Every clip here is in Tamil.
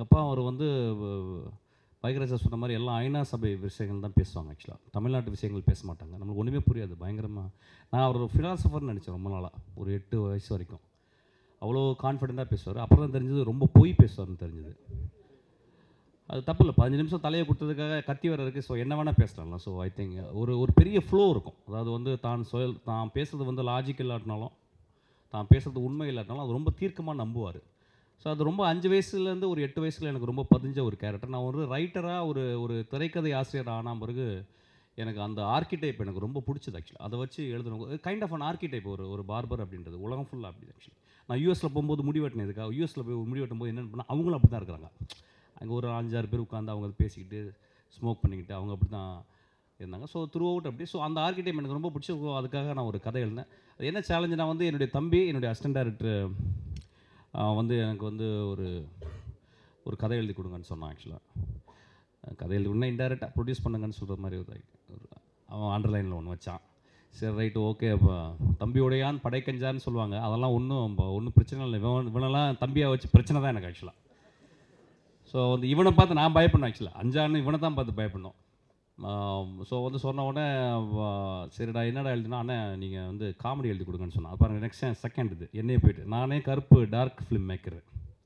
அப்பா அவர் வந்து பைகராஜா சொன்ன மாதிரி எல்லாம் ஐநா சபை விஷயங்கள் தான் பேசுவாங்க ஆக்சுவலாக தமிழ்நாட்டு விஷயங்கள் பேச மாட்டாங்க நம்மளுக்கு ஒன்றுமே புரியாது பயங்கரமாக நான் அவர் ஃபிலாசபர்னு நினச்சேன் ரொம்ப நாளாக ஒரு எட்டு வயசு வரைக்கும் அவ்வளோ கான்ஃபிடெண்ட்டாக பேசுவார் அப்புறம் தான் தெரிஞ்சது ரொம்ப பொய் பேசுவார்னு தெரிஞ்சது அது தப்பு இல்லை பதினஞ்சு நிமிஷம் தலையை கொடுத்ததுக்காக கத்தி வர இருக்குது ஸோ என்ன வேணால் பேசலாம்ல ஸோ ஐ திங்க் ஒரு ஒரு பெரிய ஃப்ளோ இருக்கும் அதாவது வந்து தான் சொல் தான் பேசுறது வந்து லாஜிக் இல்லாட்டினாலும் தான் பேசுறது உண்மை இல்லாட்டினாலும் அது ரொம்ப தீர்க்கமாக நம்புவார் ஸோ அது ரொம்ப அஞ்சு வயசுலேருந்து ஒரு எட்டு வயசில் எனக்கு ரொம்ப பதிஞ்ச ஒரு கேரக்டர் நான் ஒரு ரைட்டராக ஒரு ஒரு திரைக்கதை ஆசிரியர் ஆன பிறகு எனக்கு அந்த ஆர்கிடைப் எனக்கு ரொம்ப பிடிச்சது ஆக்சுவலி அதை வச்சு எழுதணும் கைண்ட் ஆஃப் அன் ஆர்கிடைப் ஒரு ஒரு பார்பர் அப்படின்றது உலகம் ஃபுல்லாக அப்படி ஆக்சுவலி நான் யூஎஸில் போகும்போது முடி வெட்டினதுக்காக யூஎஸில் போய் முடி வெட்டும் போது என்னென்னு பண்ணால் அவங்களும் அப்படி தான் இருக்கிறாங்க அங்கே ஒரு அஞ்சாறு பேர் உட்காந்து அவங்க பேசிக்கிட்டு ஸ்மோக் பண்ணிக்கிட்டு அவங்க அப்படி தான் இருந்தாங்க ஸோ த்ரூ அவுட் அப்படி ஸோ அந்த ஆர்கிடைப் எனக்கு ரொம்ப பிடிச்சி so அதுக்காக நான் ஒரு கதை எழுதினேன் அது என்ன சேலஞ்சு நான் வந்து என்னுடைய தம்பி என்னுடைய அசிஸ்டன்ட் டேரக்டர் வந்து எனக்கு வந்து ஒரு ஒரு கதை எழுதி கொடுங்கன்னு சொன்னான் ஆக்சுவலாக கதை எழுதி கொடுனா இன்டெரக்டாக ப்ரொடியூஸ் பண்ணுங்கன்னு சொல்கிற மாதிரி ஒரு ஒரு அவன் அண்டர்லைனில் ஒன்று வச்சான் சரி ரைட்டு ஓகே அப்போ தம்பியோடையான் படைக்கஞ்சான்னு சொல்லுவாங்க அதெல்லாம் ஒன்றும் ஒன்றும் பிரச்சனை இல்லை இவன் இவனெல்லாம் தம்பியாக வச்சு பிரச்சனை தான் எனக்கு ஆக்சுவலாக ஸோ வந்து இவனை பார்த்து நான் பயப்படணும் ஆக்சுவலாக அஞ்சான்னு இவனை தான் பார்த்து பயப்படணும் ஸோ வந்து சொன்ன உடனே ஆ, சரிடா என்னடா எழுதினா அண்ணே நீங்கள் வந்து காமெடி எழுதி கொடுங்கன்னு சொன்னான் பாருங்க நெக்ஸ்ட் செகண்ட் இது என்னையே போயிட்டு நானே கருப்பு டார்க் ஃபிலிம் மேக்கர்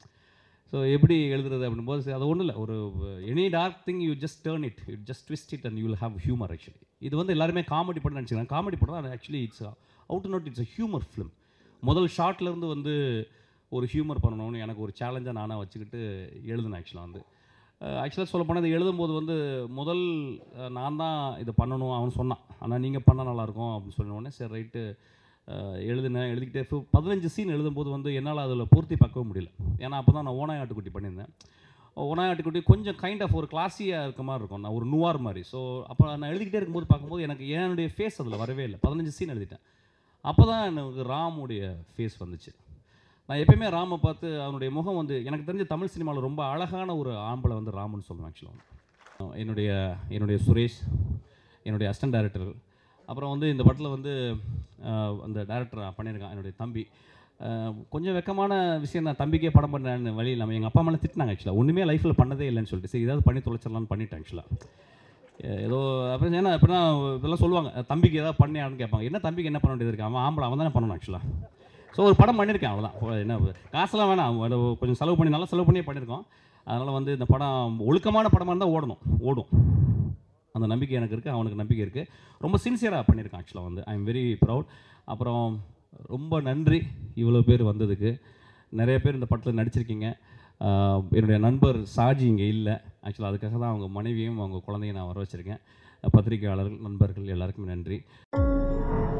ஸோ எப்படி எழுதுறது அப்படின்போது சரி, அது ஒன்றும் இல்லை ஒரு any dark thing you just turn it you just twist it and you will have humour actually இது வந்து எல்லாருமே காமெடி படம் நினச்சிக்கிறாங்க காமெடி படம் actually it's out not it's a humour film முதல் ஷார்ட்லேருந்து வந்து ஒரு ஹியூமர் பண்ணணும்னு எனக்கு ஒரு சேலஞ்சாக நானாக வச்சுக்கிட்டு எழுதினேன் ஆக்சுவலாக வந்து ஆக்சுவலாக சொல்ல போனால் இது எழுதும்போது வந்து முதல் அஹ், நான் தான் இதை பண்ணணும் அவன் சொன்னான் ஆனால் நீங்கள் பண்ணால் நல்லாயிருக்கும் அப்படின்னு சொன்ன உடனே சரி ரைட்டு எழுதினேன் எழுதிக்கிட்டே ஃபு- பதினஞ்சு சீன் எழுதும்போது வந்து என்னால் அதில் பூர்த்தி பார்க்கவே முடியல ஏன்னா அப்போ தான் நான் ஓனாய் ஆட்டுக்குட்டி பண்ணியிருந்தேன் ஓனாய் ஆட்டுக்குட்டி கொஞ்சம் கைண்ட் ஆஃப் ஒரு கிளாஸியாக இருக்க மாதிரி இருக்கும் நான் ஒரு நுவார் மாதிரி ஸோ அப்போ நான் எழுதிக்கிட்டே இருக்கும்போது பார்க்கும்போது எனக்கு என்னுடைய ஃபேஸ் அதில் வரவே இல்லை பதினஞ்சு சீன் எழுதிட்டேன் அப்போ தான் எனக்கு ராமுடைய ஃபேஸ் வந்துச்சு நான் எப்பயுமே ராமை பார்த்து அவனுடைய முகம் வந்து எனக்கு தெரிஞ்ச தமிழ் சினிமாவில் ரொம்ப அழகான ஒரு ஆம்பளை வந்து ராமன் சொல்லுவேன் ஆக்சுவலாக என்னுடைய என்னுடைய சுரேஷ் என்னுடைய அசிஸ்டன்ட் டைரக்டர் அப்புறம் வந்து இந்த படத்தில் வந்து அஹ், அந்த டேரக்டர் பண்ணியிருக்கான் என்னுடைய தம்பி அஹ், கொஞ்சம் வெக்கமான விஷயம் தான் தம்பிக்கே படம் பண்ணேன்னு வழி இல்லாமல் எங்கள் அப்பா அம்மாலாம் திட்டினாங்க ஆக்சுவலாக ஒன்றுமே லைஃப்பில் பண்ணதே இல்லைன்னு சொல்லிட்டு சரி ஏதாவது பண்ணி தொலைச்சிடலாம்னு பண்ணிட்டேன் ஆக்சுவலாக ஏதோ அப்புறம் ஏன்னா எப்படின்னா இதெல்லாம் சொல்லுவாங்க தம்பிக்கு ஏதாவது பண்ணியான்னு கேட்பாங்க என்ன தம்பிக்கு என்ன பண்ண வேண்டியது இருக்கு அவன் ஆம்பளை அவன் தானே பண்ணணும் ஆக்சுவலாக ஸோ ஒரு படம் பண்ணியிருக்கேன் அவ்வளோதான் என்ன காசெல்லாம் வேணாம் ஒரு கொஞ்சம் செலவு பண்ணி நல்லா செலவு பண்ணியே பண்ணியிருக்கோம் அதனால் வந்து இந்த படம் ஒழுக்கமான படமாக இருந்தால் ஓடணும் ஓடும் அந்த நம்பிக்கை எனக்கு இருக்குது அவனுக்கு நம்பிக்கை இருக்குது ரொம்ப சின்சியராக பண்ணியிருக்கான் ஆக்சுவலாக வந்து ஐ எம் வெரி ப்ரவுட் அப்புறம் ரொம்ப நன்றி இவ்வளோ பேர் வந்ததுக்கு நிறைய பேர் இந்த படத்தில் நடிச்சிருக்கீங்க ஆஹ் என்னுடைய நண்பர் சாஜி இங்கே இல்லை ஆக்சுவலாக அதுக்காக தான் அவங்க மனைவியும் அவங்க குழந்தையும் நான் வர வச்சுருக்கேன் பத்திரிகையாளர்கள் நண்பர்கள் எல்லாருக்குமே நன்றி